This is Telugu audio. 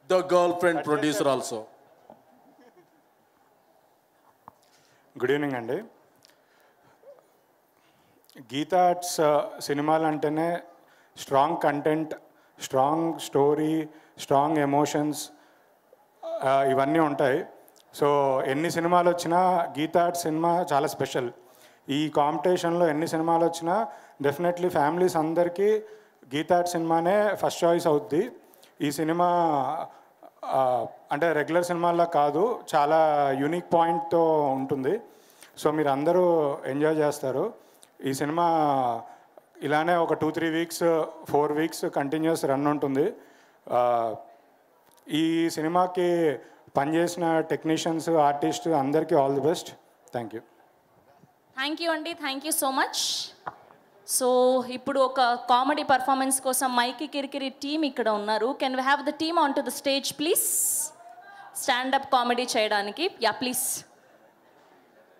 the girlfriend producer also. Good evening అండి గీతా ఆర్ట్స్ సినిమాలు అంటేనే strong content strong story strong emotions ఇవన్నీ ఉంటాయి సో ఎన్ని సినిమాలు వచ్చినా గీతా ఆర్ట్స్ సినిమా చాలా స్పెషల్ ఈ కాంపిటీషన్లో ఎన్ని సినిమాలు వచ్చినా డెఫినెట్లీ ఫ్యామిలీస్ అందరికీ గీతా ఆర్ట్స్ సినిమానే ఫస్ట్ చాయిస్ అవుద్ది ఈ సినిమా ఆ, అంటే రెగ్యులర్ సినిమాల్లో కాదు చాలా యూనిక్ పాయింట్తో ఉంటుంది సో మీరు అందరూ ఎంజాయ్ చేస్తారు ఈ సినిమా ఇలానే ఒక two three weeks four weeks continuous run ఉంటుంది ఆ, ఈ సినిమాకి పనిచేసిన టెక్నీషియన్స్ ఆర్టిస్ట్ అందరికీ all the best thank you thank you అండి thank you so much so ఇప్పుడు ఒక కామెడీ పర్ఫార్మెన్స్ కోసం మైకి కిరికిరి టీమ్ ఇక్కడ ఉన్నారు can we have the team on to the stage please stand up comedy చేయడానికి యా ప్లీజ్